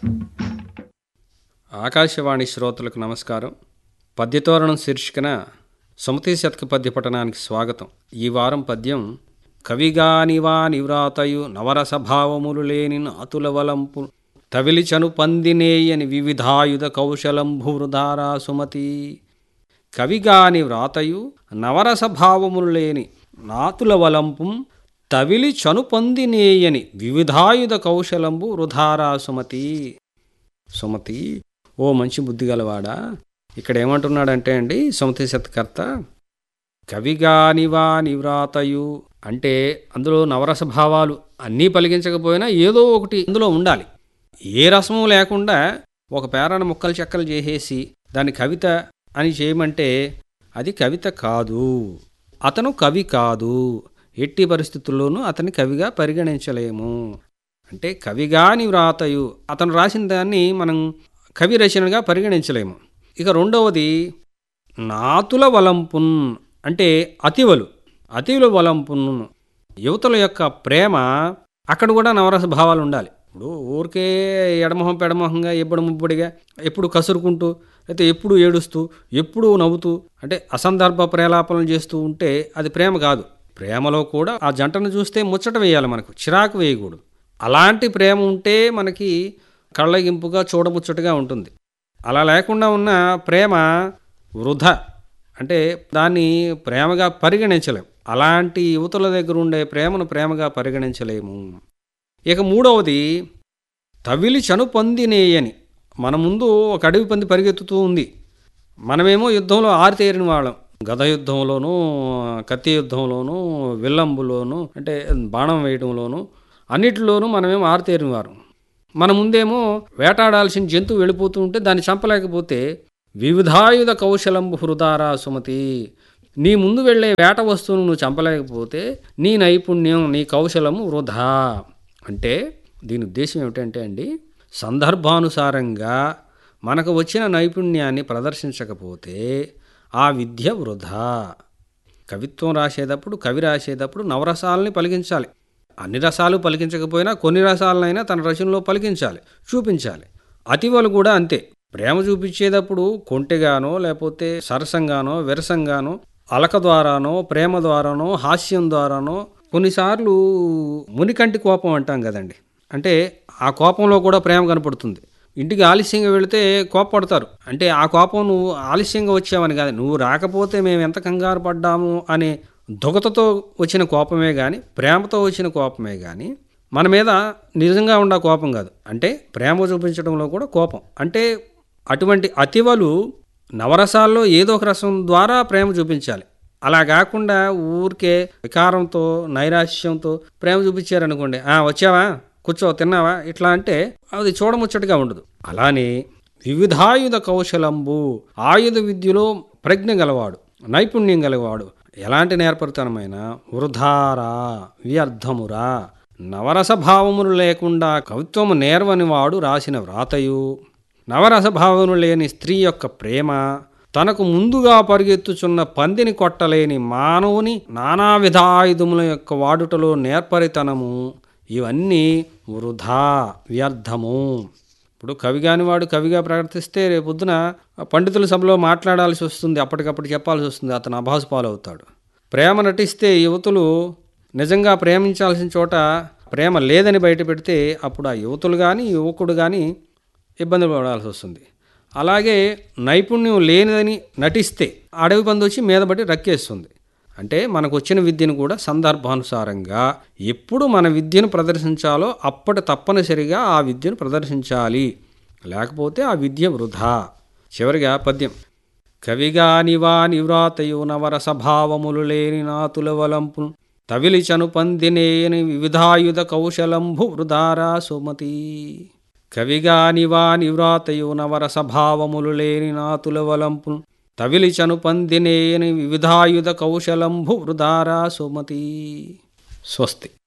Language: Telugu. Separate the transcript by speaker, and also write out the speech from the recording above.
Speaker 1: ఆకాశవాణి శ్రోతలకు నమస్కారం పద్యతోరణం శీర్షికన సుమతి శతక పద్య పఠనానికి స్వాగతం ఈ వారం పద్యం కవిగానివా నివ్రాతయు నవరస భావములు లేని నాతుల వలంపు తవిలిచను పందినేయని వివిధాయుధ కౌశలంభువృధారా సుమతి కవిగాని వ్రాతయు నవరస భావములు లేని నాతుల వలంపు తవిలి చనుపొందినేయని వివిధాయుధ కౌశలంబు వృధారా సుమతి సుమతి ఓ మంచి బుద్ధి గలవాడా ఇక్కడ ఏమంటున్నాడంటే అండి సుమతి శతకర్త కవిగానివా నివ్రాతయు అంటే అందులో నవరస భావాలు అన్నీ పలికించకపోయినా ఏదో ఒకటి అందులో ఉండాలి ఏ రసము లేకుండా ఒక పేరాన ముక్కలు చెక్కలు చేసేసి దాని కవిత అని చేయమంటే అది కవిత కాదు అతను కవి కాదు ఎట్టి పరిస్థితుల్లోనూ అతని కవిగా పరిగణించలేము అంటే కవిగాని వ్రాతయు అతను రాసిన దాన్ని మనం కవి రచనగా పరిగణించలేము ఇక రెండవది నాతుల వలంపున్ అంటే అతివలు అతివుల వలంపున్ యువతల యొక్క ప్రేమ అక్కడ కూడా నవరస భావాలు ఉండాలి ఇప్పుడు ఊరికే ఎడమొహం పెడమొహంగా ఎప్పుడు ముబ్బడిగా ఎప్పుడు కసురుకుంటూ అయితే ఎప్పుడు ఏడుస్తూ ఎప్పుడు నవ్వుతూ అంటే అసందర్భ ప్రేలాపనలు చేస్తూ ఉంటే అది ప్రేమ కాదు ప్రేమలో కూడా ఆ జంటను చూస్తే ముచ్చట వేయాలి మనకు చిరాకు వేయకూడదు అలాంటి ప్రేమ ఉంటే మనకి కళ్ళగింపుగా చూడముచ్చటగా ఉంటుంది అలా లేకుండా ఉన్న ప్రేమ వృధ అంటే దాన్ని ప్రేమగా పరిగణించలేం అలాంటి యువతుల దగ్గర ఉండే ప్రేమను ప్రేమగా పరిగణించలేము ఇక మూడవది తవిలి చను పొందినేయని మన ముందు ఒక అడవి పంది పరిగెత్తుతూ ఉంది మనమేమో యుద్ధంలో ఆరితేరిన వాళ్ళం గద యుద్ధంలోనూ కత్తి యుద్ధంలోనూ విల్లంబులోనూ అంటే బాణం వేయడంలోనూ అన్నిటిలోనూ మనమేమో ఆరితేరిన వారు మన ముందేమో వేటాడాల్సిన జంతువు వెళ్ళిపోతూ ఉంటే దాన్ని చంపలేకపోతే వివిధాయుధ కౌశలంబు హృదారా సుమతి నీ ముందు వెళ్ళే వేట వస్తువును నువ్వు చంపలేకపోతే నీ నైపుణ్యం నీ కౌశలము వృధా అంటే దీని ఉద్దేశం ఏమిటంటే అండి సందర్భానుసారంగా మనకు వచ్చిన నైపుణ్యాన్ని ప్రదర్శించకపోతే ఆ విద్య వృధా కవిత్వం రాసేటప్పుడు కవి రాసేటప్పుడు నవరసాలని పలికించాలి అన్ని రసాలు పలికించకపోయినా కొన్ని రసాలనైనా తన రచనలో పలికించాలి చూపించాలి అతివలు కూడా అంతే ప్రేమ చూపించేటప్పుడు కొంటెగానో లేకపోతే సరసంగానో విరసంగానో అలక ద్వారానో ప్రేమ ద్వారానో హాస్యం ద్వారానో కొన్నిసార్లు మునికంటి కోపం అంటాం కదండి అంటే ఆ కోపంలో కూడా ప్రేమ కనపడుతుంది ఇంటికి ఆలస్యంగా వెళితే కోపపడతారు అంటే ఆ కోపం నువ్వు ఆలస్యంగా వచ్చావని కాదు నువ్వు రాకపోతే మేము ఎంత కంగారు పడ్డాము అనే దుగతతో వచ్చిన కోపమే కానీ ప్రేమతో వచ్చిన కోపమే కానీ మన మీద నిజంగా ఉండ కోపం కాదు అంటే ప్రేమ చూపించడంలో కూడా కోపం అంటే అటువంటి అతివలు నవరసాల్లో ఏదో ఒక రసం ద్వారా ప్రేమ చూపించాలి అలా కాకుండా ఊరికే వికారంతో నైరాశ్యంతో ప్రేమ చూపించారనుకోండి ఆ వచ్చావా కూర్చో తిన్నావా ఇట్లా అంటే అది చూడముచ్చటగా ఉండదు అలానే వివిధాయుధ కౌశలంబు ఆయుధ విద్యలో ప్రజ్ఞ గలవాడు నైపుణ్యం గలవాడు ఎలాంటి నేర్పరితనమైన వృధారా వ్యర్థమురా నవరస భావములు లేకుండా కవిత్వము నేర్వని వాడు రాసిన వ్రాతయు నవరస భావములు లేని స్త్రీ యొక్క ప్రేమ తనకు ముందుగా పరిగెత్తుచున్న పందిని కొట్టలేని మానవుని నానా విధాయుధముల యొక్క వాడుటలో నేర్పరితనము ఇవన్నీ వృధా వ్యర్థము ఇప్పుడు కవి కానివాడు కవిగా ప్రవర్తిస్తే రేపొద్దున పండితుల సభలో మాట్లాడాల్సి వస్తుంది అప్పటికప్పుడు చెప్పాల్సి వస్తుంది అతను అభాసు పాలవుతాడు ప్రేమ నటిస్తే యువతులు నిజంగా ప్రేమించాల్సిన చోట ప్రేమ లేదని బయట పెడితే అప్పుడు ఆ యువతులు కానీ యువకుడు కానీ ఇబ్బంది పడాల్సి వస్తుంది అలాగే నైపుణ్యం లేనిదని నటిస్తే అడవి పంది వచ్చి మీద పడి రక్కేస్తుంది అంటే మనకు వచ్చిన విద్యను కూడా సందర్భానుసారంగా ఎప్పుడు మన విద్యను ప్రదర్శించాలో అప్పటి తప్పనిసరిగా ఆ విద్యను ప్రదర్శించాలి లేకపోతే ఆ విద్య వృధా చివరిగా పద్యం కవిగానివా నివ్రాతయు నవరస భావములు లేని నాతుల వలంపు తవిలిచను పందినేని వివిధాయుధ కౌశలంభు వృధారా సుమతి కవిగానివా నివ్రాతయు నవరస భావములు లేని నాతుల వలంపు తవిలిచను పందినేని వివిధాయుధ కౌశలంభు వృధారా సుమతి స్వస్తి